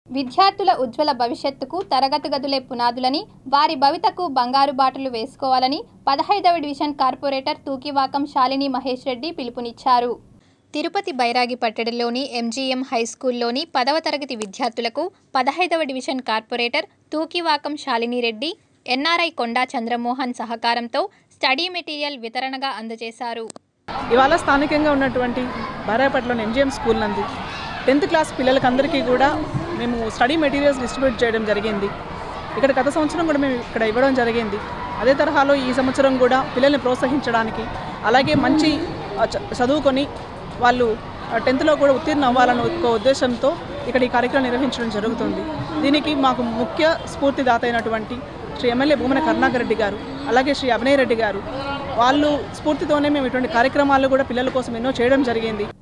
విద్యార్థుల ఉజ్వల భవిష్యత్తుకు తరగతి గదులే పునాదులని వారి భవితకు బంగారు బాటలు వేసుకోవాలని పదహైదవ డివిజన్ కార్పొరేటర్ తూకివాకం శాలిని మహేష్ రెడ్డి పిలుపునిచ్చారు తిరుపతి బైరాగి పట్టణంలోని ఎంజీఎం హై స్కూల్లోని పదవ తరగతి విద్యార్థులకు పదహైదవ division corporator Thukivakam Shalini Reddy NRI Konda Chandramohan సహకారంతో స్టడీ మెటీరియల్ వితరణగా అందజేశారు ఇవాళ స్థానికంగా ఉన్నటువంటి బారాయపట్లోని ఎంజిఎం స్కూల్ నందు టెన్త్ క్లాస్ పిల్లలకందరికీ కూడా మేము స్టడీ మెటీరియల్స్ డిస్ట్రిబ్యూట్ చేయడం జరిగింది ఇక్కడ గత సంవత్సరం కూడా మేము ఇక్కడ ఇవ్వడం జరిగింది అదే తరహాలో ఈ సంవత్సరం కూడా పిల్లల్ని ప్రోత్సహించడానికి అలాగే మంచి ఆ, చ- చదువుకొని వాళ్ళు టెన్త్లో కూడా ఉత్తీర్ణ అవ్వాలన్న ఒక ఉద్దేశంతో ఇక్కడ ఈ కార్యక్రమం నిర్వహించడం జరుగుతుంది దీనికి మాకు ముఖ్య స్ఫూర్తిదాత అయినటువంటి శ్రీ ఎమ్మెల్యే భూమన కరుణాకర్ రెడ్డి గారు అలాగే శ్రీ అభినయ్ రెడ్డి గారు వాళ్ళు స్ఫూర్తితోనే మేము ఇటువంటి కార్యక్రమాలు కూడా పిల్లల కోసం ఎన్నో చేయడం జరిగింది